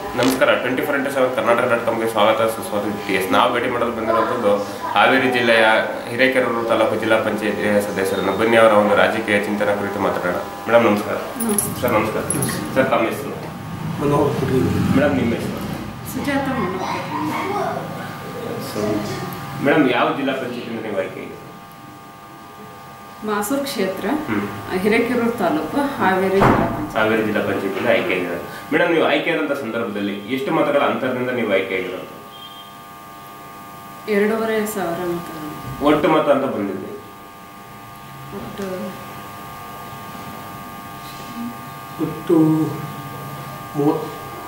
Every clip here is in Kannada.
ನಮಸ್ಕಾರ twenty four into seven Karnataka dot ಕಾಮ್ಗೆ ಸ್ವಾಗತ ಸುಸ್ವಾಗತ ಟಿ ಎಸ್ ನಾವು ಭೇಟಿ ಮಾಡಲು ಬಂದಿರುವಂಥದ್ದು ಹಾವೇರಿ ಜಿಲ್ಲೆಯ ಹಿರೇಕೆರೂರು ತಾಲೂಕು ಜಿಲ್ಲಾ ಪಂಚಾಯತ್ ಸದಸ್ಯರನ್ನು ಬನ್ನಿ ಅವರ ಒಂದು ರಾಜಕೀಯ ಚಿಂತನೆ ಕುರಿತು ಮಾತಾಡೋಣ ಮೇಡಮ್ ನಮಸ್ಕಾರ ಸರ್ ನಮಸ್ಕಾರ ಸರ್ ತಮ್ಮ ಹೆಸರು ಮನೋಹರ್ ಕುಡಿ ಮೇಡಮ್ ನಿಮ್ಮ ಹೆಸರು ಸುಜಾತ ಮನೋಹರ್ ಸೊ ಮೇಡಮ್ ಯಾವ ಜಿಲ್ಲಾ ಪಂಚಾಯತಿಂದ ನೀವು ಆಯ್ಕೆ ಮಾಸೂರು ಕ್ಷೇತ್ರ ಹ್ಞೂ ಹಿರೇಕೆರೂರು ತಾಲೂಕು ಹಾವೇರಿ ಜಿಲ್ಲಾ ಪಂಚಾಯತ್ ಹಾವೇರಿ ಜಿಲ್ಲಾ ಪಂಚಾಯತಿಂದ ಆಯ್ಕೆ ಆಗಿರೋದು ಮೇಡಮ್ ನೀವು ಆಯ್ಕೆ ಆದಂಥ ಸಂದರ್ಭದಲ್ಲಿ ಎಷ್ಟು ಮತಗಳ ಅಂತರದಿಂದ ನೀವು ಆಯ್ಕೆ ಆಗಿರೋದು ಎರಡೂವರೆ ಸಾವಿರ ಮತ ಒಟ್ಟು ಮತ ಅಂತ ಬಂದಿದೆ ಒಟ್ಟು ಒಟ್ಟು ಮೂವತ್ತು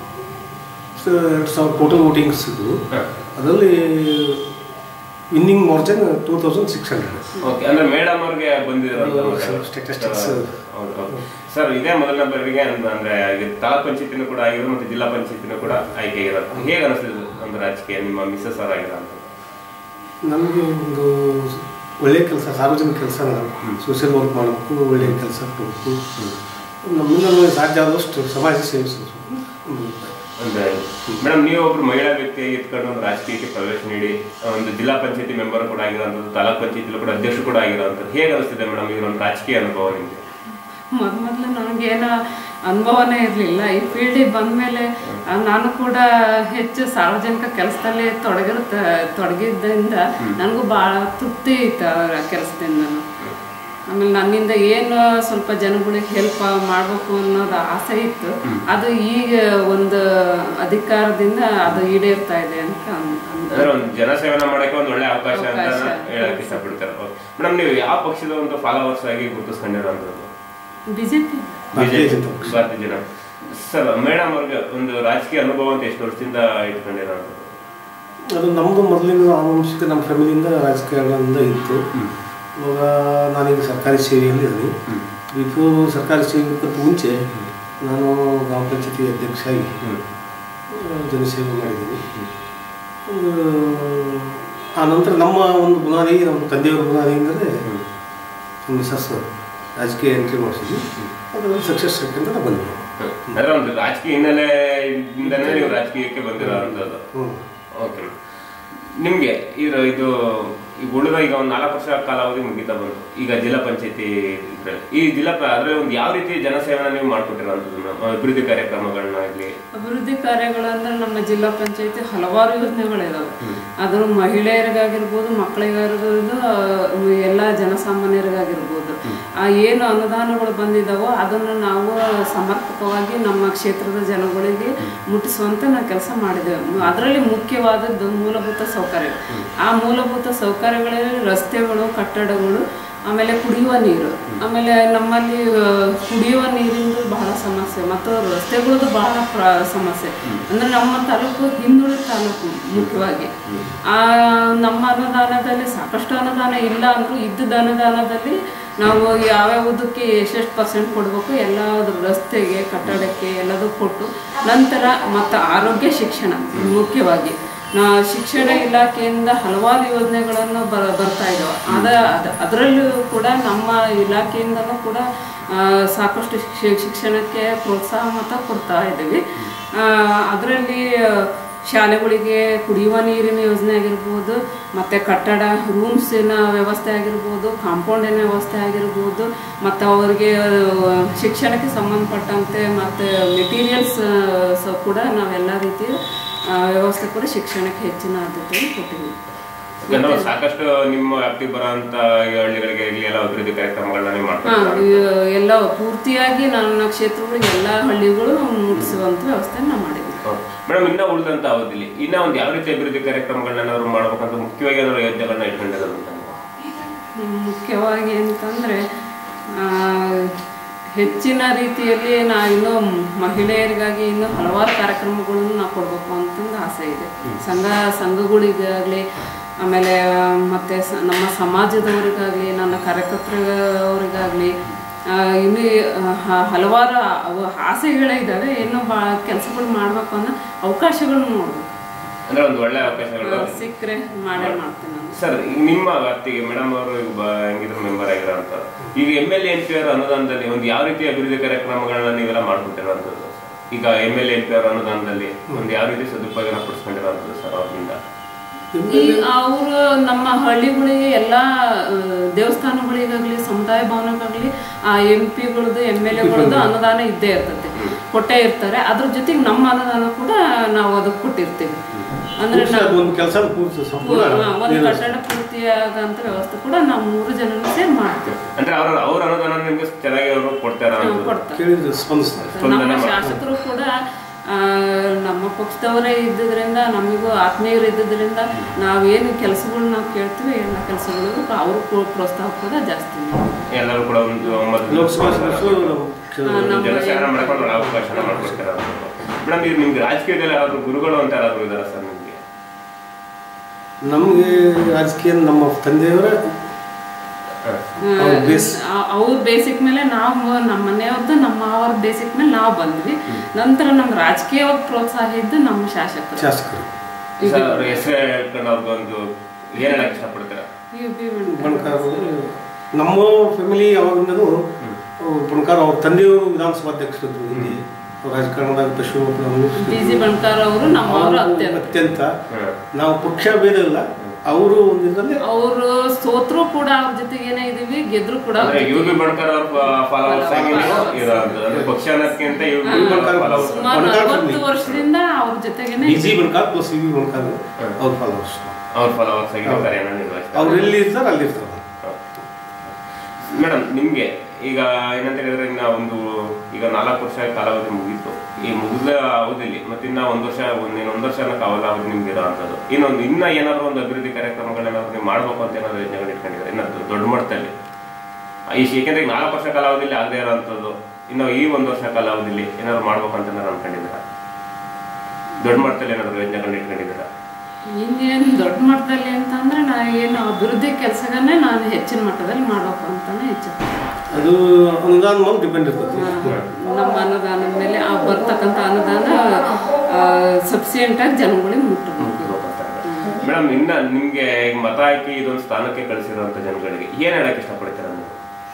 ಎರಡು ಸಾವಿರ ಟೋಟಲ್ ವೋಟಿಂಗ್ಸ್ ಇದು ಹಾಂ ಅದರಲ್ಲಿ winning margin two thousand six hundred okay ಅಂದ್ರೆ ಮೇಡಮ್ ಅವ್ರಿಗೆ ಬಂದಿರೋಂಥ ಹೌದು, ಮತಗಳು. statistics. ಹೌದು, ಹೌದು. ಸರ್ ಇದೇ ಮೊದಲನೇ ಬಾರಿಗೆ ಅಂದ್ರೆ ಅಂದ್ರೆ ಈಗ ತಾಲೂಕ್ ಪಂಚಾಯತಿನೂ ಕೂಡ ಆಗಿರೋ ಮತ್ತೆ ಜಿಲ್ಲಾ ಪಂಚಾಯತಿನೂ ಕೂಡ ಆಯ್ಕೆ ಆಗಿರೋದು ಹೇಗೆ ಅನಿಸ್ತಿದೆ ಒಂದು ರಾಜಕೀಯ ನಿಮ್ಮ ಮಿಸ್ಸಸ್ ಅವ್ರ ಆಗಿರೋ ಅಂತ ನಮಗೆ ಒಂದು ಒಳ್ಳೆಯ ಕೆಲಸ ಸಾರ್ವಜನಿಕ ಕೆಲಸ ಸೋಷಿಯಲ್ ವರ್ಕ್ ಮಾಡಬೇಕು ಒಳ್ಳೆಯ ಕೆಲಸ ಕೊಡಬೇಕು ನಮ್ಮಿಂದ ನಮಗೆ ಸಾಧ್ಯ ಆದಷ್ಟು ಸಮಾಜ ಸೇವಿಸಬೇಕು ಒಂದು ಉಪಾಯ. ಅಂದ್ರೆ ಮೇಡಮ್ ನೀವು ಒಬ್ರು ಮಹಿಳಾ ವ್ಯಕ್ತಿಯಾಗಿ ಎತ್ಕೊಂಡು ಒಂದು ರಾಜಕೀಯಕ್ಕೆ ಪ್ರವೇಶ ನೀಡಿ ಒಂದು ಜಿಲ್ಲಾ ಪಂಚಾಯತಿ ಮೆಂಬರ್ ಕೂಡ ಆಗಿರೋಂಥದ್ದು ತಾಲೂಕ್ ಪಂಚಾಯತಿ ಕೂಡ ಅಧ್ಯಕ್ಷರು ಕೂಡ ಆಗಿರೋಂಥದ್ದು ಹೇಗೆ ಅನಿಸ್ತಿದೆ ಮೇಡಮ್ ಈ ಒಂದು ರಾಜಕೀಯ ಅನುಭವ ನಿಮಗೆ ಮೊದ್ ಮೊದಲು ನನಗೇನು ಅನುಭವನೇ ಇರಲಿಲ್ಲ ಈ ಫೀಲ್ಡಿಗೆ ಬಂದಮೇಲೆ ನಾನು ಕೂಡ ಹೆಚ್ಚು ಸಾರ್ವಜನಿಕ ಕೆಲಸದಲ್ಲಿ ತೊಡಗಿರುತ್ತ ತೊಡಗಿದ್ದರಿಂದ ನನಗೂ ಭಾಳ ತೃಪ್ತಿ ಇತ್ತು ಅವರ ಕೆಲಸದಿಂದನು ಆಮೇಲೆ ನನ್ನಿಂದ ಏನು ಸ್ವಲ್ಪ ಜನಗಳಿಗೆ ಹೆಲ್ಪ್ ಮಾಡಬೇಕು ಅನ್ನೋದು ಆಸೆ ಇತ್ತು ಅದು ಈಗ ಒಂದು ಅಧಿಕಾರದಿಂದ ಅದು ಈಡೇರ್ತಾ ಇದೆ ಅಂತ ಅನ್- ಅನ್- ಅಂದ್ರೆ ಒಂದು ಜನಸೇವನ ಮಾಡಕ್ಕೆ ಒಂದು ಒಳ್ಳೆ ಅವಕಾಶ ಅಂತ ಅವಕಾಶ. ಹೇಳಕ್ ಇಷ್ಟಪಡ್ತಾರೆ ಮೇಡಮ್ ನೀವು ಯಾವ ಪಕ್ಷದ ಒಂದು ಫಾಲೋವರ್ಸ್ ಆಗಿ ಗುರುತಿಸ್ಕೊಂಡಿರೋಂಥದ್ದು ಬಿಜೆಪಿ ಭಾರತೀಯ ಜನತಾ ಪಕ್ಷ. ಭಾರತೀಯ ಜನ ಸರ್ ಮೇಡಮ್ ಅವ್ರಿಗೆ ಒಂದು ರಾಜಕೀಯ ಅನುಭವ ಅಂತ ಎಷ್ಟು ವರ್ಷದಿಂದ ಇಟ್ಕೊಂಡಿರೋಂಥದ್ದು ಅದು ನಮ್ಮದು ಮೊದಲಿಂದ ಆನುವಂಶಿಕ ನಮ್ಮ ಫ್ಯಾಮಿಲಿಯಿಂದ ರಾಜಕಾರಣದಿಂದ ಇತ್ತು ಇವಾಗ ನಾನೀಗ ಸರ್ಕಾರಿ ಸೇವೆಯಲ್ಲಿ ಇದ್ದೀನಿ ಬಿಫೋರ್ ಸರ್ಕಾರಿ ಸೇವೆಗಿಂತ ಮುಂಚೆ ನಾನು ಗ್ರಾಮ ಪಂಚಾಯತಿ ಅಧ್ಯಕ್ಷ ಆಗಿ ಆ, ಜನಸೇವೆ ಮಾಡಿದ್ದೀನಿ ಒಂದು ಆ ನಂತರ ನಮ್ಮ ಒಂದು ಬುನಾದಿ ನಮ್ಮ ತಂದೆಯವರ ಬುನಾದಿ ಅಂದರೆ ನಮ್ಮ ಮಿಸಸ್ ರಾಜಕೀಯ ಎಂಟ್ರಿ ಮಾಡಿಸಿದ್ವಿ ಅದರಲ್ಲಿ ಸಕ್ಸಸ್ ಅಂತ ನಾವು ಬಂದ್ವಿ ಅಂದ್ರೆ ಒಂದು ರಾಜಕೀಯ ಹಿನ್ನೆಲೆಯಿಂದನೇ ನೀವು ರಾಜಕೀಯಕ್ಕೆ ಬಂದಿರೋಂಥದ್ದು ಹ್ಞೂ ಓಕೆ ನಿಮ್ಗೆ ಇದು ಇದು ಈಗ ಉಳಿದ ಈಗ ಒಂದು ನಾಲ್ಕು ವರ್ಷ ಕಾಲಾವಧಿ ಮುಗಿತಾ ಬಂತು ಈಗ ಜಿಲ್ಲಾ ಪಂಚಾಯತಿ ಇದ್ರಲ್ಲಿ ಈ ಜಿಲ್ಲಾ ಪ- ಅದ್ರಲ್ಲಿ ಒಂದು ಯಾವ ರೀತಿ ಜನಸೇವನ ನೀವು ಮಾಡ್ಕೊಟ್ಟಿರೋಂಥದ್ದು ಅಭಿವೃದ್ಧಿ ಕಾರ್ಯಕ್ರಮಗಳನ್ನ ಆಗಲಿ ಅಭಿವೃದ್ಧಿ ಕಾರ್ಯಗಳಂದ್ರೆ ನಮ್ಮ ಜಿಲ್ಲಾ ಪಂಚಾಯತಿ ಹಲವಾರು ಯೋಜನೆಗಳಿದಾವೆ ಅದು ಮಹಿಳೆಯರಿಗಾಗಿರ್ಬೋದು ಮಕ್ಕಳಿಗಾಗಿರ್ಬೋದು ಆ, ಎಲ್ಲ ಜನಸಾಮಾನ್ಯರಿಗಾಗಿರ್ಬೋದು ಆ ಏನು ಅನುದಾನಗಳು ಬಂದಿದಾವೋ ಅದನ್ನು ನಾವು ಸಮರ್ಪಕವಾಗಿ ನಮ್ಮ ಕ್ಷೇತ್ರದ ಜನಗಳಿಗೆ ಮುಟ್ಟಿಸುವಂತ ನಾವು ಕೆಲಸ ಮಾಡಿದ್ದೇವೆ ಅದರಲ್ಲಿ ಮುಖ್ಯವಾದದ್ದು ಮೂಲಭೂತ ಸೌಕರ್ಯ ಆ ಮೂಲಭೂತ ಸೌಕರ್ಯಗಳಲ್ಲಿ ರಸ್ತೆಗಳು ಕಟ್ಟಡಗಳು ಆಮೇಲೆ ಕುಡಿಯುವ ನೀರು ಆಮೇಲೆ ನಮ್ಮಲ್ಲಿ ಆ, ಕುಡಿಯುವ ನೀರಿಂದು ಬಹಳ ಸಮಸ್ಯೆ ಮತ್ತು ರಸ್ತೆಗಳದ್ದು ಬಹಳ ಪ್ರ ಸಮಸ್ಯೆ ಅಂದ್ರೆ ನಮ್ಮ ತಾಲೂಕು ಹಿಂದುಳಿದ ತಾಲೂಕು ಮುಖ್ಯವಾಗಿ ಆ ನಮ್ಮ ಅನುದಾನದಲ್ಲಿ ಸಾಕಷ್ಟು ಅನುದಾನ ಇಲ್ಲ ಅಂದ್ರೂ ಇದ್ದದ ಅನುದಾನದಲ್ಲಿ ನಾವು ಯಾವ್ಯಾವುದಕ್ಕೆ ಎಷ್ಟೆಷ್ಟು ಪರ್ಸೆಂಟ್ ಕೊಡಬೇಕು ಎಲ್ಲಾದ್ರ ರಸ್ತೆಗೆ ಕಟ್ಟಡಕ್ಕೆ ಎಲ್ಲದೂ ಕೊಟ್ಟು ನಂತರ ಮತ್ತು ಆರೋಗ್ಯ ಶಿಕ್ಷಣ ಮುಖ್ಯವಾಗಿ ನಾ ಶಿಕ್ಷಣ ಇಲಾಖೆಯಿಂದ ಹಲವಾರು ಯೋಜನೆಗಳನ್ನು ಬರ ಬರ್ತಾ ಇದ್ದಾವೆ ಅದ ಅದ- ಅದರಲ್ಲೂ ಕೂಡ ನಮ್ಮ ಇಲಾಖೆಯಿಂದನೂ ಕೂಡ ಆ, ಸಾಕಷ್ಟು ಶಿಕ್ಷ- ಶಿಕ್ಷಣಕ್ಕೆ ಪ್ರೋತ್ಸಾಹ ಮತ್ತು ಕೊಡ್ತಾ ಇದ್ದೀವಿ ಅದರಲ್ಲಿ ಶಾಲೆಗಳಿಗೆ ಕುಡಿಯುವ ನೀರಿನ ಯೋಜನೆ ಆಗಿರ್ಬೋದು ಮತ್ತು ಕಟ್ಟಡ ರೂಮ್ಸಿನ ವ್ಯವಸ್ಥೆ ಆಗಿರ್ಬೋದು ಕಾಂಪೌಂಡಿನ ವ್ಯವಸ್ಥೆ ಆಗಿರ್ಬೋದು ಮತ್ತು ಅವರಿಗೆ ಆ, ಶಿಕ್ಷಣಕ್ಕೆ ಸಂಬಂಧಪಟ್ಟಂತೆ ಮತ್ತು ಮೆಟೀರಿಯಲ್ಸ್ ಸ ಕೂಡ ನಾವೆಲ್ಲ ರೀತಿಯ ಆ, ವ್ಯವಸ್ಥೆ ಕೂಡ ಶಿಕ್ಷಣಕ್ಕೆ ಹೆಚ್ಚಿನ ಆದ್ಯತೆಯನ್ನು ಕೊಟ್ಟಿದ್ದೀವಿ ಯಾಕಂದ್ರೆ ಸಾಕಷ್ಟು ನಿಮ್ಮ ವ್ಯಾಪ್ತಿಗೆ ಬರೋಂಥ ಈ ಹಳ್ಳಿಗಳಿಗೆ ಇಲ್ಲಿ ಎಲ್ಲ ಅಭಿವೃದ್ಧಿ ಕಾರ್ಯಕ್ರಮಗಳನ್ನ ನೀವು ಹಾ, ಮಾಡ್ಕೊಂಡು ಈ ಎಲ್ಲ ಪೂರ್ತಿಯಾಗಿ ನನ್ನ ಕ್ಷೇತ್ರಗಳಿಗೆ ಎಲ್ಲ ಹಳ್ಳಿಗಳು ಮುಟ್ಟಿಸುವಂಥ ವ್ಯವಸ್ಥೆ ನಾವು ಮಾಡಿದ್ದೀವಿ ಮೇಡಮ್ ಇನ್ನ ಉಳಿದಂತ ಅವಧಿಲಿ ಇನ್ನ ಒಂದು ಯಾವ ರೀತಿ ಅಭಿವೃದ್ಧಿ ಕಾರ್ಯಕ್ರಮಗಳನ್ನ ಏನಾದ್ರು ಮಾಡ್ಬೇಕಂತ ಮುಖ್ಯವಾಗಿ ಏನಾದ್ರು ಯೋಜನೆಗಳನ್ನ ಇಟ್ಕೊಂಡಿರೋದು ಅಂತ ಹ್ಮ್, ಮುಖ್ಯವಾಗಿ ಅಂತಂದರೆ ಹೆಚ್ಚಿನ ರೀತಿಯಲ್ಲಿ ನಾ ಇನ್ನೂ ಮಹಿಳೆಯರಿಗಾಗಿ ಇನ್ನೂ ಹಲವಾರು ಕಾರ್ಯಕ್ರಮಗಳನ್ನು ನಾವು ಕೊಡಬೇಕು ಅಂತಂದು ಆಸೆ ಇದೆ ಸಂಘ ಸಂಘಗಳಿಗಾಗಲಿ ಆಮೇಲೆ ಮತ್ತು ಸ- ನಮ್ಮ ಸಮಾಜದವರಿಗಾಗಲಿ ನನ್ನ ಕಾರ್ಯಕರ್ತರವರಿಗಾಗಲಿ ಇನ್ನೂ ಹ- ಹಲವಾರು ಅವು ಆಸೆಗಳೇ ಇದ್ದಾವೆ ಇನ್ನೂ ಭಾಳ ಕೆಲಸಗಳು ಮಾಡಬೇಕು ಅನ್ನೋ ಅವಕಾಶಗಳನ್ನ ನೋಡ್ಬೇಕು ಅಂದ್ರೆ ಒಂದು ಒಳ್ಳೆ ಅವಕಾಶಗಳು ಸಿಕ್ಕರೆ ಮಾಡೇ ಮಾಡ್ತೀನಿ ನಾನು ಸರ್ ಈಗ ನಿಮ್ಮ ವ್ಯಾಪ್ತಿಗೆ ಮೇಡಮ್ ಅವರು ಈಗ ಬ- ಹೆಂಗಿದ್ರು ಮೆಂಬರ್ ಆಗಿರೋಂಥ ಈಗ ಎಮ್ ಎಲ್ ಎಂ ಪಿ ಅವರ ಅನುದಾನದಲ್ಲಿ ಒಂದು ಯಾವ ರೀತಿ ಅಭಿವೃದ್ಧಿ ಕಾರ್ಯಕ್ರಮಗಳನ್ನ ನೀವೆಲ್ಲ ಮಾಡ್ಕೊಟ್ಟಿರೋಂಥದ್ದು ಈಗ M L A M P ಅವರ ಅನುದಾನದಲ್ಲಿ ಒಂದು ಯಾವ ರೀತಿ ಸದುಪಯೋಗ ಪಡಿಸ್ಕೊಂಡಿರೋಂಥದ್ದು ಸರ್ ಅವ್ರಿಂದ ಈ ಅವರು ನಮ್ಮ ಹಳ್ಳಿಗಳಿಗೆ ಎಲ್ಲ ಆ, ದೇವಸ್ಥಾನಗಳಿಗಾಗ್ಲಿ ಸಮುದಾಯ ಭವನಕ್ಕಾಗ್ಲಿ ಆ ಎಂ ಪಿಗಳದ್ದು ಎಮ್ ಎಲ್ ಎಗಳದ್ದು ಅನುದಾನ ಇದ್ದೇ ಇರ್ತದೆ ಕೊಟ್ಟೇ ಇರ್ತಾರೆ ಅದ್ರ ಜೊತೆಗೆ ನಮ್ಮ ಅನುದಾನ ಕೂಡ ನಾವು ಅದಕ್ಕೆ ಕೊಟ್ಟಿರ್ತೀವಿ ಅಂದ್ರೆ ನಾವು ಒಂದು ಕೆಲಸ ಪೂರ್ತಿ ಸಂಪೂರ್ಣ ಹಾ, ಒಂದು ಕಟ್ಟಡ ಪೂರ್ತಿಯಾಗಂತ ವ್ಯವಸ್ಥೆ ಕೂಡ ನಾವು ಮೂರು ಜನರು ಸೇರಿ ಮಾಡ್ತೀವಿ ಅಂದ್ರೆ ಅವ್ರ ಅವ್ರ ಅನುದಾನ ನಿಮ್ಗೆ ಚೆನ್ನಾಗಿ ಅವರು ಕೊಡ್ತಾರ ನಾವು ಕೊಡ್ತಾರೆ ಕೇಳಿದ್ರೆ ಸ್ಪಂದಿಸ್ತಾರೆ ನಮ್ಮ ಶಾಸಕರು ಕೂಡ ಆ, ನಮ್ಮ ಪಕ್ಷದವರೇ ಇದ್ದಿದ್ರಿಂದ ನಮಗೂ ಆತ್ಮೀಯರು ಇದ್ದಿದ್ರಿಂದ ನಾವೇನು ಕೆಲಸಗಳು ನಾವು ಕೇಳ್ತೀವಿ ಎಲ್ಲ ಕೆಲಸಗಳಿಗೂ ಅವರು ಪ್ರೋತ್ಸಾಹ ಕೂಡ ಜಾಸ್ತಿ ಮಾಡ್ತಾರೆ. ಎಲ್ಲರೂ ಕೂಡ ಒಂದು ಒಂಬತ್ತು ಲೋಕಸಭಾ ಸದಸ್ಯರು ನಮ್ಮ ಆ, ನಮ್ಮ ಜನಸೇವೆ ಮಾಡ್ಕೊಂಡು ಅವಕಾಶನ ಮಾಡ್ಕೊಡ್ತಾರೆ ಮೇಡಮ್ ಈಗ ನಿಮ್ಗೆ ರಾಜಕೀಯದಲ್ಲಿ ಯಾರಾದ್ರೂ ಗುರುಗಳು ಅಂತ ಯಾರಾದ್ರೂ ಇದಾರ ಸರ್ ನಿಮ್ಗೆ ನಮಗೆ ರಾಜಕೀಯ ನಮ್ಮ ತಂದೆಯವರ ಅವ್ರ ಬೇಸ್ ಆ- ಅವ್ರ ಬೇಸಿಕ್ ಮೇಲೆ ನಾವು ನಮ್ಮ ಮನೆಯವ್ರದ್ದು ನಮ್ಮ ಅವ್ರ ಬೇಸಿಕ್ ಮೇಲೆ ನಾವು ಬಂದ್ವಿ ನಂತರ ನಮ್ಮ ರಾಜಕೀಯವಾಗಿ ಪ್ರೋತ್ಸಾಹ ಇದ್ದು ನಮ್ಮ ಶಾಸಕರು ಶಾಸಕರು ಸರ್ ಅವ್ರ ಹೆಸರು ಹೇಳ್ಕೊಂಡು ಅವ್ರಿಗೊಂದು ಏನ್ ಹೇಳಕ್ ಇಷ್ಟಪಡ್ತೀರಾ ಯು ಪಿ ಬಂದ್ರು. ಬಣಕಾರ್ ನಮ್ಮ ಫ್ಯಾಮಿಲಿ ಯಾವಾಗಿಂದನೂ ಬಣಕಾರ್ ಅವ್ರ ತಂದೆಯವರು ವಿಧಾನಸಭಾ ಅಧ್ಯಕ್ಷರಿದ್ರು ಇಲ್ಲಿ ರಾಜಕಾರಣದಾಗ ಪಶು ಡಿ ಜಿ ಬಣ್ಕಾರ್ ಅವರು ನಮ್ಮವರು ಅತ್ಯಂತ ಅತ್ಯಂತ ಹ್ಮ್. ನಾವು ಪಕ್ಷ ಭೇದ ಇಲ್ಲ ಅವರು ಒಂದು ಇದರಲ್ಲಿ ಅವರು ಸೋತ್ರು ಕೂಡ ಅವ್ರ ಜೊತೆಗೆ ಏನೇ ಇದೀವಿ ಗೆದ್ರು ಕೂಡ ಅವ್ರ ಅಂದ್ರೆ ಯು ಬಿ ಬಣ್ಕರ್ ಅವ್ರ ಫಾಲೋವರ್ಸ್ ಆಗಿ ನೀವು ಇರೋದು ಅಂದ್ರೆ ಪಕ್ಷ ಅನ್ನೋದಕ್ಕಿಂತ ಯು ಬಿ ಫಾಲೋವರ್ಸ್ ಸುಮಾರು ಬಣ್ಕಾರ್ ನಲವತ್ತು family. ವರ್ಷದಿಂದ ಅವ್ರ ಜೊತೆಗೇನೆ B G Banakar plus V Banakar ಅವ್ರ ಫಾಲೋವರ್ಸ್ ಅವ್ರ ಫಾಲೋವರ್ಸ್ ಆಗಿ ನೀವು ಕಾರ್ಯನ ನಿರ್ವಹಿಸ್ತಾರೆ ಅವ್ರು ಎಲ್ಲಿ ಇರ್ತಾರೆ ಅಲ್ಲಿ ಇರ್ತಾರೆ ಮೇಡಮ್ ನಿಮ್ಗೆ ಈಗ ಏನಂತ ಹೇಳಿದ್ರೆ ಇನ್ನ ಒಂದು ಈಗ ನಾಲ್ಕು ವರ್ಷ ಕಾಲಾವಧಿ ಮುಗೀತು ಈ ಮುಗಿದ ಅವಧಿಲಿ ಮತ್ತಿನ್ನ ಒಂದ್ ವರ್ಷ ಒಂದ್ ಒಂದ್ ವರ್ಷ ಅನ್ನೋ ಕಾಲಾವಧಿ ನಿಮ್ಗೆ ಇರೋ ಅಂಥದ್ದು ಇನ್ನೊಂದು ಇನ್ನ ಏನಾದ್ರು ಒಂದು ಅಭಿವೃದ್ಧಿ ಕಾರ್ಯಕ್ರಮಗಳೇನಾದ್ರು ನೀವು ಮಾಡ್ಬೇಕು ಅಂತ ಏನಾದ್ರು ಯೋಜನೆಗಳು ಇಟ್ಕೊಂಡಿದ್ದಾರೆ ಇನ್ನ ದೊ- ದೊಡ್ಡ ಮಟ್ಟದಲ್ಲಿ ಈ ಏಕೆಂದ್ರೆ ಈಗ ನಾಲ್ಕು ವರ್ಷ ಕಾಲಾವಧಿಲಿ ಆಗದೆ ಇರೋಂಥದ್ದು ಇನ್ನು ಈ ಒಂದು ವರ್ಷ ಕಾಲಾವಧಿಲಿ ಏನಾದ್ರು ಮಾಡ್ಬೇಕು ಅಂತ ಏನಾದ್ರು ಅನ್ಕೊಂಡಿದ್ದೀರಾ ದೊಡ್ಡ ಮಟ್ಟದಲ್ಲಿ ಏನಾದ್ರು ಯೋಜನೆಗಳನ್ನ ಇಟ್ಕೊಂಡಿದ್ದೀರಾ ಇನ್ನೇನು ದೊಡ್ಡ ಮಟ್ಟದಲ್ಲಿ ಅಂತಂದ್ರೆ ನಾ ಏನು ಅಭಿವೃದ್ಧಿ ಕೆಲಸಗಳನ್ನೇ ನಾನು ಹೆಚ್ಚಿನ ಮಟ್ಟದಲ್ಲಿ ಮಾಡ್ಬೇಕು ಅಂತಾನೆ ಹೆಚ್ಚು ಅದು ಅನುದಾನ ಮೇಲೆ ಡಿಪೆಂಡ್ ಇರ್ತದೆ ನಮ್ಮ ಅನುದಾನದ ಮೇಲೆ ಆ ಬರ್ತಕ್ಕಂಥ ಅನುದಾನ ಸಬ್ಸಿಡೆಂಟ್ ಆಗಿ ಜನಗಳಿಗೆ ಮುಟ್ಟಬೇಕು ಮೇಡಮ್ ಇನ್ನ ನಿಮ್ಗೆ ಈಗ ಮತ ಹಾಕಿ ಇದೊಂದು ಸ್ಥಾನಕ್ಕೆ ಕಳಿಸಿರುವಂತ ಜನಗಳಿಗೆ ಏನ್ ಹೇಳಕ್ ಇಷ್ಟಪಡ್ತೀರಾ ನೀವು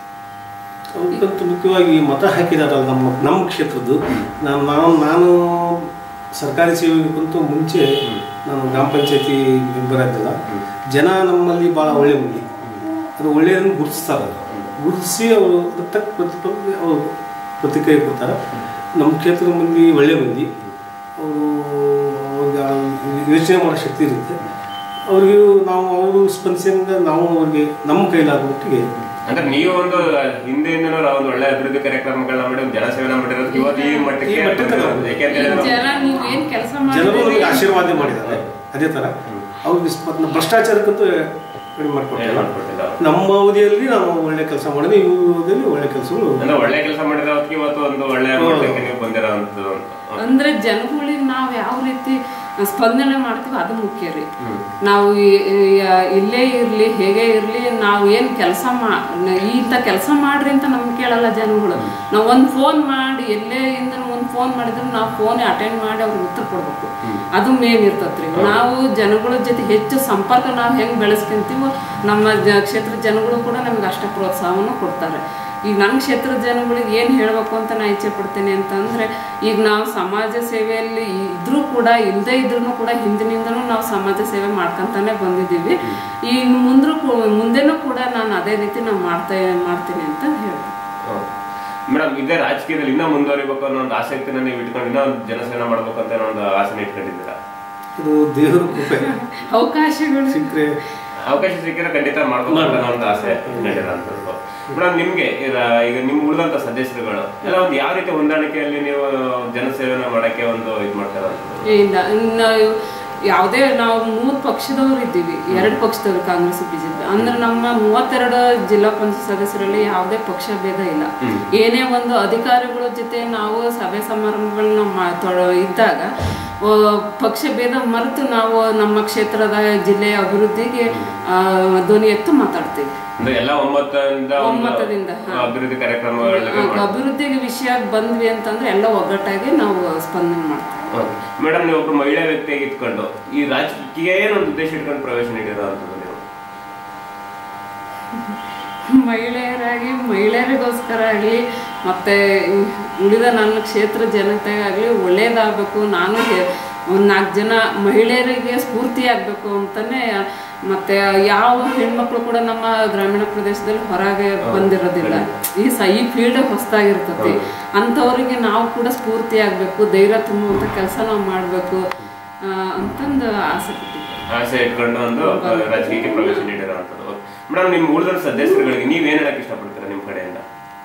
ಅದಕ್ಕಂತೂ ಮುಖ್ಯವಾಗಿ ಮತ ಹಾಕಿದಾರಲ್ಲ ನಮ್ಮ ನಮ್ಮ ಕ್ಷೇತ್ರದ್ದು ನಾನು ನಾನು ನಾನು ಸರ್ಕಾರಿ ಸೇವೆಗಿಂತೂ ಮುಂಚೆ ನಾನು ಗ್ರಾಮ ಪಂಚಾಯತಿ ಮೆಂಬರ್ ಆಗಿಲ್ಲ ಜನ ನಮ್ಮಲ್ಲಿ ಭಾಳ ಒಳ್ಳೆ ಮಂದಿ ಅದು ಒಳ್ಳೆಯದನ್ನು ಗುರುತಿಸ್ತಾರೆ ಗುರುತಿಸಿ ಅವರು ಅದಕ್ಕೆ ತಕ್ಕ ಪ್ರತಿಫಲ ಅವರು ಪ್ರತಿಕ್ರಿಯೆ ಕೊಡ್ತಾರೆ ನಮ್ಮ ಕ್ಷೇತ್ರದ ಮಂದಿ ಒಳ್ಳೆ ಮಂದಿ ಅವರು ಅವ್ರಿಗೆ ಆ ಯೋಚನೆ ಮಾಡೋ ಶಕ್ತಿ ಇರುತ್ತೆ ಅವ್ರಿಗೆ ನಾವು ಅವರು ಸ್ಪಂದಿಸಿದ ನಾವು ಅವ್ರಿಗೆ ನಮ್ಮ ಕೈಲಾದ ಮಟ್ಟಿಗೆ ಅಂದ್ರೆ ನೀವು ಒಂದು ಹಿಂದೆಯಿಂದನೂ ಒಂದು ಒಳ್ಳೆ ಅಭಿವೃದ್ಧಿ ಕಾರ್ಯಕ್ರಮಗಳನ್ನ ಮಾಡಿ ಒಂದು ಜನಸೇವೆನ ಮಾಡಿರೋದು ಇವತ್ತು ಈ ಮಟ್ಟಕ್ಕೆ ಈ ಮಟ್ಟಕ್ಕೆ ನಾವು- ಯಾಕೆ ಅಂತ ಹೇಳಿದ್ರೆ ಜನ ನೀವು ಏನ್ ಕೆಲಸ ಜನರು ಮಾಡಿದ್ರಿ ನಮಗೆ ಆಶೀರ್ವಾದ ಮಾಡಿದ್ದಾರೆ ಅದೇ ಥರ ಅವ್ರಿಗೆ ಸ್ಪ- ಭ್ರಷ್ಟಾಚಾರಕ್ಕಂತೂ ಕಡಿಮೆ ಮಾಡ್ಕೊಟ್ಟಿಲ್ಲ ಮಾಡ್ಕೊಟ್ಟಿಲ್ಲ ನಮ್ಮ ಅವಧಿಯಲ್ಲಿ ನಾವು ಒಳ್ಳೆ ಕೆಲಸ ಮಾಡಿದ್ವಿ ಈ ಅವಧಿಯಲ್ಲಿ ಒಳ್ಳೆ ಕೆಲಸಗಳು ಅಂದ್ರೆ ಒಳ್ಳೆ ಕೆಲಸ ಮಾಡಿರೋದಕ್ಕೆ ಇವತ್ತು ಒಂದು ಒಳ್ಳೆ ಮಟ್ಟಕ್ಕೆ ನೀವು ಬಂದಿರೋಂಥದ್ದು ಅಂದ್ರೆ ಜನಗಳಿಗೆ ನಾವು ಯಾವ ರೀತಿ ಸ್ಪಂದನೆ ಮಾಡ್ತೀವಿ ಅದು ಮುಖ್ಯ ರೀ ನಾವು ಈ- ಈ- ಇಲ್ಲೇ ಇರ್ಲಿ ಹೇಗೆ ಇರ್ಲಿ ನಾವು ಏನ್ ಕೆಲಸ ಮಾ ಇಂಥ ಕೆಲಸ ಮಾಡ್ರಿ ಅಂತ ನಮ್ಗೆ ಕೇಳಲ್ಲ ಜನಗಳು ನಾವು ಒಂದು ಫೋನ್ ಮಾಡಿ ಎಲ್ಲೇ ಇಂದ ಒಂದು ಫೋನ್ ಮಾಡಿದ್ರೆ ನಾವು ಫೋನ್ ಅಟೆಂಡ್ ಮಾಡಿ ಅವ್ರಿಗೆ ಉತ್ತರ ಕೊಡ್ಬೇಕು ಅದು ಮೇನ್ ಇರ್ತತ್ರಿ ನಾವು ಜನಗಳ ಜೊತೆ ಹೆಚ್ಚು ಸಂಪರ್ಕ ನಾವು ಹೆಂಗ್ ಬೆಳೆಸ್ಕೊಂತೀವೋ ನಮ್ಮ ಜ- ಕ್ಷೇತ್ರದ ಜನಗಳು ಕೂಡ ನಮ್ಗೆ ಅಷ್ಟೇ ಪ್ರೋತ್ಸಾಹವನ್ನು ಕೊಡ್ತಾರೆ ಈಗ ನನ್ನ ಕ್ಷೇತ್ರದ ಜನಗಳಿಗೆ ಏನು ಹೇಳಬೇಕು ಅಂತ ನಾನು ಇಚ್ಛೆ ಪಡ್ತೇನೆ ಅಂತಂದರೆ ಈಗ ನಾವು ಸಮಾಜ ಸೇವೆಯಲ್ಲಿ ಇದ್ರೂ ಕೂಡ ಇಲ್ಲದೇ ಇದ್ರೂ ಕೂಡ ಹಿಂದಿನಿಂದನೂ ನಾವು ಸಮಾಜ ಸೇವೆ ಮಾಡ್ಕೊಂತಾನೆ ಬಂದಿದ್ದೀವಿ ಈಗ ಮುಂದ್ರೂ ಕೂ- ಮುಂದೆನೂ ಕೂಡ ನಾನು ಅದೇ ರೀತಿ ನಾನು ಮಾಡ್ತಾ ಮಾಡ್ತೀನಿ ಅಂತ ಹೇಳ್ತೀನಿ ಮೇಡಮ್ ಇದೇ ರಾಜಕೀಯದಲ್ಲಿ ಇನ್ನೂ ಮುಂದುವರಿಬೇಕು ಅನ್ನೋ ಒಂದು ಆಸಕ್ತಿನ ನೀವು ಇಟ್ಕೊಂಡು ಇನ್ನೂ ಒಂದು ಜನಸೇವೆ ಮಾಡ್ಬೇಕು ಅಂತ ಅನ್ನೋ ಒಂದು ಆಸೆನ ಇಟ್ಕೊಂಡಿದ್ದೀರಾ ಅದು ದೇವರ ಕೃಪೆ ಅವಕಾಶಗಳು ಸಿಕ್ಕರೆ ಅವಕಾಶ ಸಿಕ್ಕಿದ್ರೆ ಖಂಡಿತ ಮಾಡ್ಬೇಕು ಅಂತ ಅನ್ನೋ ಒಂದು ಆಸೆ ಇಟ್ಕೊಂಡಿರೋಂಥದ್ದು ಮೇಡಮ್ ನಿಮ್ಗೆ ಈಗ ಈಗ ನಿಮ್ ಉಳಿದಂತ ಸದಸ್ಯರುಗಳು ಎಲ್ಲ ಒಂದು ಯಾವ ರೀತಿ ಹೊಂದಾಣಿಕೆಯಲ್ಲಿ ನೀವು ಜನಸೇವೆನ ಮಾಡಕ್ಕೆ ಒಂದು ಇದು ಮಾಡ್ತಾರ ಇಲ್ಲ ಇನ್ನು ಯಾವುದೇ ನಾವು ಮೂರು ಪಕ್ಷದವರು ಇದ್ದೀವಿ ಎರಡು ಪಕ್ಷದವರು ಕಾಂಗ್ರೆಸ್ ಬಿಜೆಪಿ ಅಂದ್ರೆ ನಮ್ಮ ಮೂವತ್ತೆರಡು ಜಿಲ್ಲಾ ಪಂಚಾಯತ್ ಸದಸ್ಯರಲ್ಲಿ ಯಾವುದೇ ಪಕ್ಷ ಭೇದ ಇಲ್ಲ ಏನೇ ಒಂದು ಅಧಿಕಾರಿಗಳ ಜೊತೆ ನಾವು ಸಭೆ ಸಮಾರಂಭಗಳನ್ನ ಮಾ- ತೊಡ- ಇದ್ದಾಗ ಆ, ಪಕ್ಷ ಭೇದ ಮರೆತು ನಾವು ನಮ್ಮ ಕ್ಷೇತ್ರದ ಜಿಲ್ಲೆಯ ಅಭಿವೃದ್ಧಿಗೆ ಆ, ಧ್ವನಿ ಎತ್ತು ಮಾತಾಡ್ತೀವಿ ಅಂದ್ರೆ ಎಲ್ಲ ಒಮ್ಮತದಿಂದ ಒಂದು ಒಮ್ಮತದಿಂದ, ಹಾ. ಅಭಿವೃದ್ಧಿ ಕಾರ್ಯಕ್ರಮಗಳಿಗೆ ಆ, ಅಭಿವೃದ್ಧಿಗೆ ವಿಷಯ ಬಂದ್ವಿ ಅಂತಂದ್ರೆ ಎಲ್ಲ ಒಗ್ಗಟ್ಟಾಗಿ ನಾವು ಸ್ಪಂದನೆ ಮಾಡ್ತೀವಿ ಮೇಡಮ್ ನೀವು ಒಬ್ರು ಮಹಿಳಾ ವ್ಯಕ್ತಿಯಾಗಿ ಇಟ್ಕೊಂಡು ಈ ರಾಜಕೀಯ ಏನೊಂದು ಉದ್ದೇಶ ಇಟ್ಕೊಂಡು ಪ್ರವೇಶ ನೀಡಿರೋ ಅಂತದ್ದು ನೀವು ಮಹಿಳೆಯರಾಗಿ ಮಹಿಳೆಯರಿಗೋಸ್ಕರ ಆಗಲಿ ಮತ್ತು ಉಳಿದ ನನ್ನ ಕ್ಷೇತ್ರ ಜನತೆಗಾಗಲಿ ಒಳ್ಳೇದಾಗಬೇಕು ನಾನು ಹೆ- ಒಂದು ನಾಲ್ಕು ಜನ ಮಹಿಳೆಯರಿಗೆ ಸ್ಫೂರ್ತಿ ಆಗಬೇಕು ಅಂತಲೇ ಮತ್ತು ಯಾವ ಹೆಣ್ಮಕ್ಳು ಕೂಡ ನಮ್ಮ ಗ್ರಾಮೀಣ ಪ್ರದೇಶದಲ್ಲಿ ಹೊರಗೆ ಬಂದಿರೋದಿಲ್ಲ ಈ ಸ ಈ ಫೀಲ್ಡ್ ಹೊಸದಾಗಿರ್ತತಿ ಅಂಥವರಿಗೆ ನಾವು ಕೂಡ ಸ್ಫೂರ್ತಿ ಆಗಬೇಕು ಧೈರ್ಯ ತುಂಬುವಂಥ ಕೆಲಸ ನಾವು ಮಾಡಬೇಕು ಅಂತಂದು ಆಸೆ ಪಟ್ಟಿದ್ದೆ ಆಸೆ ಇಟ್ಕೊಂಡು ಒಂದು ರಾಜಕೀಯಕ್ಕೆ ಪ್ರವೇಶ ನೀಡಿರುವಂಥದ್ದು ಮೇಡಮ್ ನಿಮ್ಮ ಉಳಿದ ಸದಸ್ಯರುಗಳಿಗೆ ನೀವು ಏನ್ ಹೇಳಕ್ ಇಷ್ಟಪಡ್ತೀರಾ ನಿಮ್ಮ ಕಡೆಯಿಂದ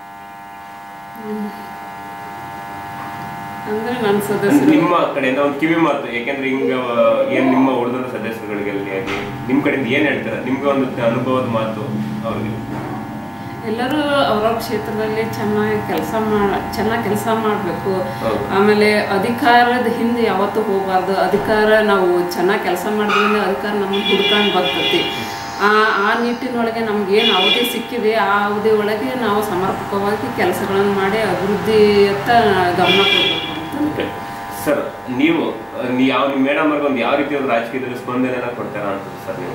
ಅಂದರೆ ನನ್ನ ಸದಸ್ಯರು ನಿಮ್ಮ ಕಡೆಯಿಂದ ಒಂದು ಕಿವಿ ಮಾತು ಯಾಕೆಂದ್ರೆ ಹಿಂಗ ಏನ್ ನಿಮ್ಮ ಉಳಿದ ಸದಸ್ಯರುಗಳಿಗೆ ಆಗಿ ನಿಮ್ ಕಡೆಯಿಂದ ಏನ್ ಹೇಳ್ತೀರಾ ನಿಮ್ಗೆ ಒಂದು ಅನುಭವದ ಮಾತು ಅವ್ರಿಗೆ ಎಲ್ಲರೂ ಅವ್ರವ್ರ ಕ್ಷೇತ್ರದಲ್ಲಿ ಚೆನ್ನಾಗಿ ಕೆಲಸ ಮಾಡ ಚೆನ್ನಾಗಿ ಕೆಲಸ ಮಾಡಬೇಕು ಹೌದು. ಆಮೇಲೆ ಅಧಿಕಾರದ ಹಿಂದೆ ಯಾವತ್ತೂ ಹೋಗಬಾರ್ದು ಅಧಿಕಾರ ನಾವು ಚೆನ್ನಾಗಿ ಕೆಲಸ ಮಾಡಿದ್ರಿಂದ ಅಧಿಕಾರ ನಮಗೆ ಹುಡ್ಕೊಂಡು ಬರ್ತೈತಿ ಆ ಆ ನಿಟ್ಟಿನೊಳಗೆ ನಮ್ಗೇನು ಅವಧಿ ಸಿಕ್ಕಿದೆ ಆ ಅವಧಿ ಒಳಗೆ ನಾವು ಸಮರ್ಪಕವಾಗಿ ಕೆಲಸಗಳನ್ನು ಮಾಡಿ ಅಭಿವೃದ್ಧಿಯತ್ತ ಗಮನ ಕೊಡಬೇಕು ಅಂತ ಸರ್ ನೀವು ನೀ ಯಾವ ನಿಮ್ಮ ಮೇಡಮ್ ಅವ್ರಿಗೆ ಒಂದು ಯಾವ ರೀತಿ ಒಂದು ರಾಜಕೀಯದಲ್ಲಿ ಸ್ಪಂದನೆನ ಕೊಡ್ತಾರಾ ಅಂತ ಸರ್ ನೀವು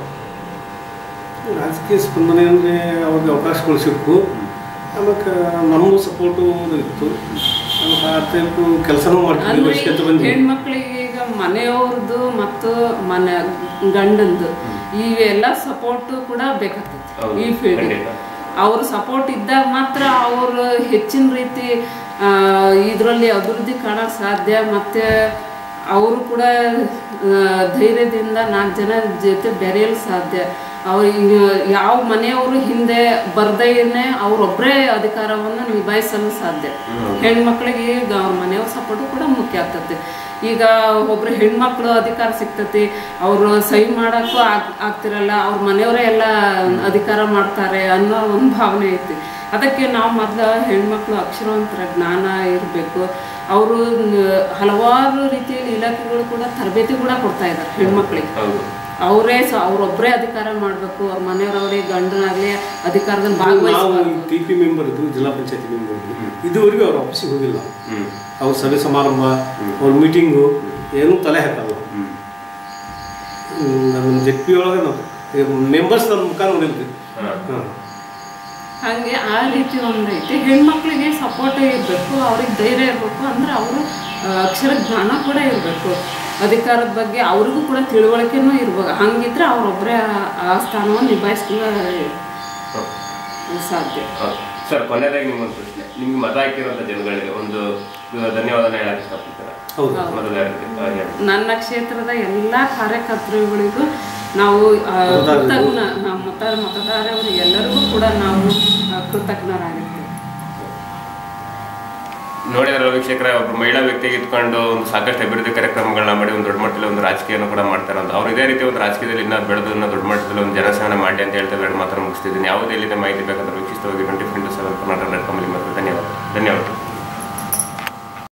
ರಾಜಕೀಯ ಸ್ಪಂದನೆ ಅಂದರೆ ಅವ್ರಿಗೆ ಅವಕಾಶಗಳು ಸಿಕ್ಕು ಆಮೇಲೆ ನಮಗೂ ಸಪೋರ್ಟು ಇತ್ತು ಆಮೇಲೆ ಆ ಟೈಪು ಕೆಲಸನೂ ಮಾಡ್ತಿದ್ವಿ ಅಂದ್ರೆ ವರ್ಷಕ್ಕೆ ಬಂದ್ವಿ ಹೆಣ್ಮಕ್ಳಿಗೆ ಈಗ ಮನೆಯವ್ರದ್ದು ಮತ್ತು ಮನೆ ಗಂಡಂದು ಇವೆಲ್ಲ ಸಪೋರ್ಟ್ ಕೂಡ ಬೇಕಾಗ್ತೈತಿ ಹೌದು, ಈ ಫೀಲ್ಡ್ ಖಂಡಿತ. ಅವ್ರ ಸಪೋರ್ಟ್ ಇದ್ದಾಗ ಮಾತ್ರ ಅವರು ಹೆಚ್ಚಿನ ರೀತಿ ಇದರಲ್ಲಿ ಅಭಿವೃದ್ಧಿ ಕಾಣಕ್ಕೆ ಸಾಧ್ಯ ಮತ್ತು ಅವರು ಕೂಡ ಆ, ಧೈರ್ಯದಿಂದ ನಾಲ್ಕು ಜನ ಜೊತೆ ಬೆರೆಯಲು ಸಾಧ್ಯ ಅವ್ರು ಯಾವ ಮನೆಯವರು ಹಿಂದೆ ಬರ್ದೇನೆ ಅವರೊಬ್ಬರೇ ಅಧಿಕಾರವನ್ನು ನಿಭಾಯಿಸಲು ಸಾಧ್ಯ ಹೆಣ್ಮಕ್ಳಿಗೆ ಈಗ ಅವ್ರ ಮನೆಯವ್ರ ಸಪೋರ್ಟು ಕೂಡ ಮುಖ್ಯ ಆಗ್ತೈತಿ ಈಗ ಒಬ್ರು ಹೆಣ್ಮಕ್ಳು ಅಧಿಕಾರ ಸಿಗ್ತೈತಿ ಅವರು ಸಹಿ ಮಾಡೋಕ್ಕೂ ಆಗ್ ಆಗ್ತಿರಲ್ಲ ಅವ್ರ ಮನೆಯವರೇ ಎಲ್ಲ ಅಧಿಕಾರ ಮಾಡ್ತಾರೆ ಅನ್ನೋ ಒಂದು ಭಾವನೆ ಐತಿ ಅದಕ್ಕೆ ನಾವು ಮೊದಲು ಹೆಣ್ಮಕ್ಳು ಅಕ್ಷರವಂತರ ಜ್ಞಾನ ಇರಬೇಕು ಅವರು ಹಲವಾರು ರೀತಿಯಲ್ಲಿ ಇಲಾಖೆಗಳು ಕೂಡ ತರಬೇತಿ ಕೂಡ ಕೊಡ್ತಾ ಇದ್ದಾರೆ ಹೆಣ್ಮಕ್ಳಿಗೆ ಹೌದು ಅವರೇ ಸ ಅವ್ರೊಬ್ಬರೇ ಅಧಿಕಾರ ಮಾಡಬೇಕು ಅವ್ರ ಮನೆಯವರವರೇ ಗಂಡನಾಗಲಿ ಅಧಿಕಾರದಲ್ಲಿ ನಾವು ಭಾಗವಹಿಸಬಾರ್ದು ಟಿ ಪಿ ಮೆಂಬರ್ ಇದ್ರು ಜಿಲ್ಲಾ ಪಂಚಾಯತಿ ಮೆಂಬರ್ ಇದ್ರು ಇದುವರೆಗೂ ಅವ್ರ ಆಫೀಸಿಗೆ ಹೋಗಿಲ್ಲ ಹ್ಮ್ ಅವ್ರ ಸಭೆ ಸಮಾರಂಭ ಅವ್ರ ಮೀಟಿಂಗು ಏನೂ ತಲೆ ಹಾಕಲ್ಲ ಹ್ಮ್ ನಮ್ಮ ಜೆಡ್ ಪಿ ಒಳಗೆ ನಾವು ಮೆಂಬರ್ಸ್ ನಮ್ಮ ಮುಖ ನೋಡಿದ್ವಿ ಹಾ. ಹಾಂ ಹಾಗೆ ಆ ರೀತಿ ಒಂದೈತಿ ಹೆಣ್ಮಕ್ಳಿಗೆ ಸಪೋರ್ಟ್ ಇರಬೇಕು ಅವ್ರಿಗೆ ಧೈರ್ಯ ಇರಬೇಕು ಅಂದ್ರೆ ಅವರು ಅಕ್ಷರ ಜ್ಞಾನ ಕೂಡ ಇರಬೇಕು ಅಧಿಕಾರದ ಬಗ್ಗೆ ಅವ್ರಿಗೂ ಕೂಡ ತಿಳುವಳಿಕೆನೂ ಇರ್ಬೇಕು ಹಂಗಿದ್ರೆ ಅವ್ರೊಬ್ಬರೇ ಆ- ಆ ಸ್ಥಾನವನ್ನು ನಿಭಾಯಿಸ್ಲಿಕ್ಕೆ ಸಾಧ್ಯ ಹೌದು. ಸರ್ ಕೊನೆಯದಾಗಿ ನಿಮ್ಮೊಂದು ಪ್ರಶ್ನೆ ನಿಮ್ಗೆ ಮತ ಹಾಕಿರುವಂತ ಜನಗಳಿಗೆ ಒಂದು ಧನ್ಯವಾದನ ಹೇಳಕ್ ಇಷ್ಟಪಡ್ತೀರಾ ಹೌದು ಮೊದಲನೇದಾಗಿ, ಆ, ಹೇಳಿ. ನನ್ನ ಕ್ಷೇತ್ರದ ಎಲ್ಲ ಕಾರ್ಯಕರ್ತರುಗಳಿಗೂ ನಾವು ಆ, ಮತದಾರರಿಗೂ. ಕೃತಜ್ಞ ನಮ್ಮ ಮತ ಮತದಾರರು ಎಲ್ಲರಿಗೂ ಕೂಡ ನಾವು ಆ, ಕೃತಜ್ಞರಾಗಿರ್ತೀವಿ ನೋಡಿದ್ರೆ ವೀಕ್ಷಕರ ಒಬ್ಬ ಮಹಿಳಾ ವ್ಯಕ್ತಿಗೆ ಇಟ್ಕೊಂಡು ಒಂದು ಸಾಕಷ್ಟು ಅಭಿವೃದ್ಧಿ ಕಾರ್ಯಕ್ರಮಗಳನ್ನ ಮಾಡಿ ಒಂದು ದೊಡ್ಡ ಮಟ್ಟದಲ್ಲಿ ಒಂದು ರಾಜಕೀಯನ ಕೂಡ ಮಾಡ್ತಾರೆ ಅಂತ ಅವ್ರು ಇದೇ ರೀತಿ ಒಂದು ರಾಜಕೀಯದಲ್ಲಿ ಇನ್ನೂ ಬೆಳೆದು ಇನ್ನೂ ದೊಡ್ಡ ಮಟ್ಟದಲ್ಲಿ ಒಂದು ಜನಸೇವನೆ ಮಾಡಿ ಅಂತ ಹೇಳ್ತಾ ಎರಡು ಮಾತ್ರ ಮುಗಿಸ್ತಿದ್ದೀನಿ ಯಾವುದೇ ಇಲ್ಲಿದೆ ಮಾಹಿತಿ ಬೇಕಾದ್ರೆ ವೀಕ್ಷಿಸ್ತವಾಗಿ twenty four into seven Karnataka dot ಕಾಮಲ್ಲಿ